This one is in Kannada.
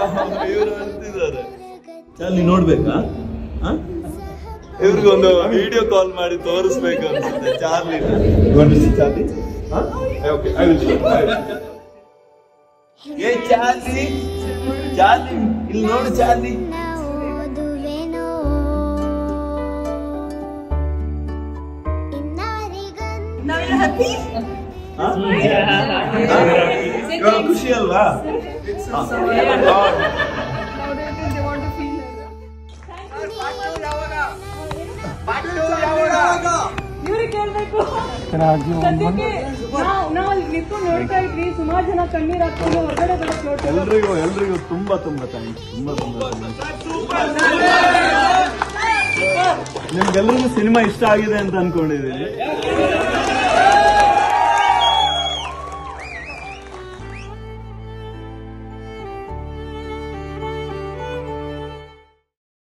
ಇವ್ರು ಅಂತಿದ್ದಾರೆ ಚಾರ್ಲಿ ನೋಡ್ಬೇಕಾ ಆ? ಇವ್ರಿಗೆ ಒಂದು ವಿಡಿಯೋ ಕಾಲ್ ಮಾಡಿ ತೋರಿಸ್ಬೇಕು ಅನ್ಸುತ್ತೆ Charlie Charlie okay I will ಏ ಚಾರ್ಲಿ ಚಾರ್ಲಿ ಇಲ್ಲಿ ನೋಡು ಚಾರ್ಲಿ ಓದುವೆನೋ ಇನ್ನಾರಿಗಂತ ಆ? ಇವಾಗ ಖುಷಿ ಅಲ್ವಾ ಇವ್ರಿಗೆ ಕೇಳ್ಬೇಕು ಸದ್ಯಕ್ಕೆ ನಾವು ನಾವು ಅಲ್ಲಿ ನಿಂತ್ಕೊಂಡು ನೋಡ್ತಾ ಇದ್ವಿ ಸುಮಾರು ಜನ ಕಣ್ಣೀರ್ ಹಾಕೊಂಡು ಹೊರಗಡೆ ಬರಕ್ ನೋಡ್ತಾ ಇದ್ದಾರೆ. ಎಲ್ರಿಗೂ ಎಲ್ರಿಗೂ ತುಂಬಾ ತುಂಬಾ ಥ್ಯಾಂಕ್ಸ್ ತುಂಬಾ ತುಂಬಾ ನಿಮ್ಗೆಲ್ರಿಗೂ ಸಿನಿಮಾ ಇಷ್ಟ ಆಗಿದೆ ಅಂತ ಅನ್ಕೊಂಡಿದ್ದೀನಿ